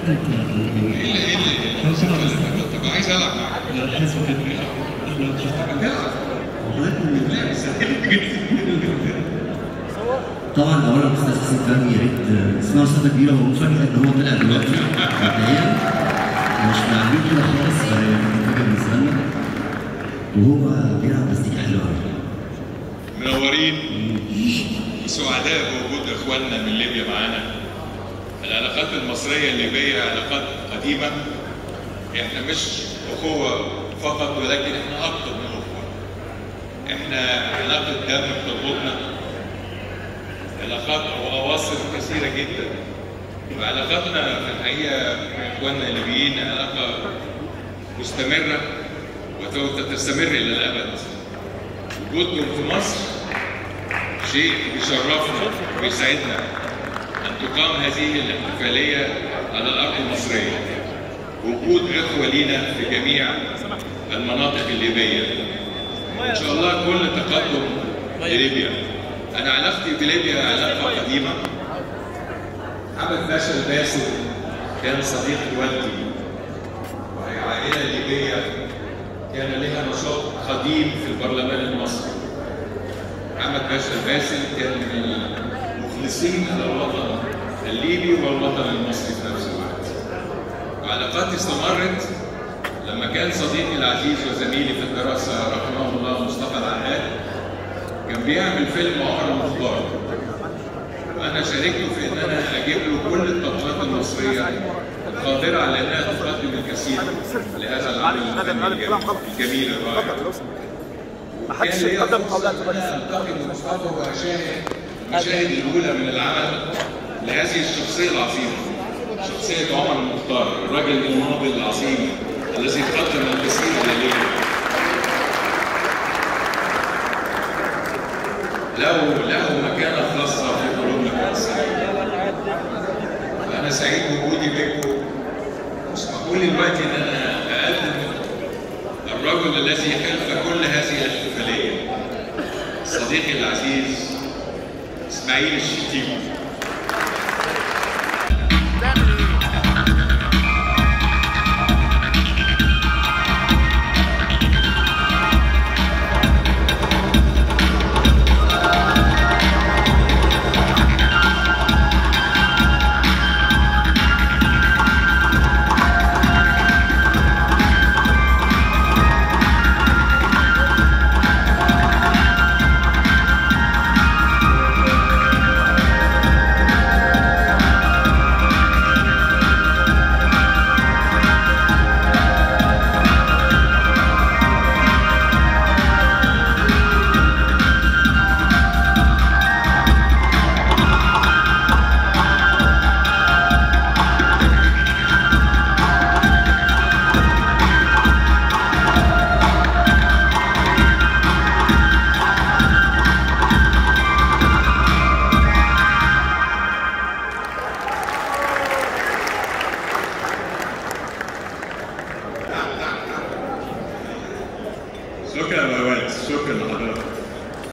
حضرتك يعني ايه اللي ايه اللي لو سمحت طب عايز العب معاك لا حاسس كده لو تفتكر هتلعب حضرتك من لا بس هتلعب طبعا اولا استاذ حسين فهمي يا ريت اسمها استاذه كبيره هو مفاجاه ان هو طلع دلوقتي مبدئيا مش معمول كده خالص فهي مفاجاه بالنسبه لنا وهو بيلعب مزيكا حلوه قوي منورين سعداء بوجود اخواننا من ليبيا معانا العلاقات المصريه الليبيه علاقات قديمه احنا مش اخوه فقط ولكن احنا اكثر من اخوه احنا علاقه دم بتربطنا علاقات واواصر كثيره جدا وعلاقاتنا في الحقيقه اخواننا الليبيين علاقه مستمره وتستمر الى الابد وجودكم في مصر شيء بيشرفنا ويسعدنا ان تقام هذه الاحتفاليه على الارض المصريه وجود اخوه لينا في جميع المناطق الليبيه ان شاء الله كل تقدم لليبيا انا علاقتي بليبيا علاقه قديمه محمد باشا الباسل كان صديق والدي وهي عائله ليبيه كان لها نشاط قديم في البرلمان المصري محمد باشا الباسل كان من المخلصين على الوطن الليبي والوطن المصري في نفس الوقت وعلاقاتي استمرت لما كان صديقي العزيز وزميلي في الدراسة رحمه الله مصطفى العهاد كان بيعمل فيلم عمر المختار وأنا شاركته في إن أنا أجيب له كل التقنيات المصرية القادرة على إنها تقدم الكثير لهذا العمل الفني الجميل الرائع ما حدش يقدم قولات أعتقد مصطفى وأشاهد المشاهد الأولى من العمل لهذه الشخصية العظيمة شخصية عمر المختار الرجل الماضي العظيم الذي قدم الكثير لليبيا له له مكانة خاصة في قلوبنا كمصريين وأنا سعيد بوجودي بكم اسمحوا لي دلوقتي إن أنا أقدم الرجل الذي خلف كل هذه الاحتفالية صديقي العزيز إسماعيل الشتيمي شكرا يا ولد شكرا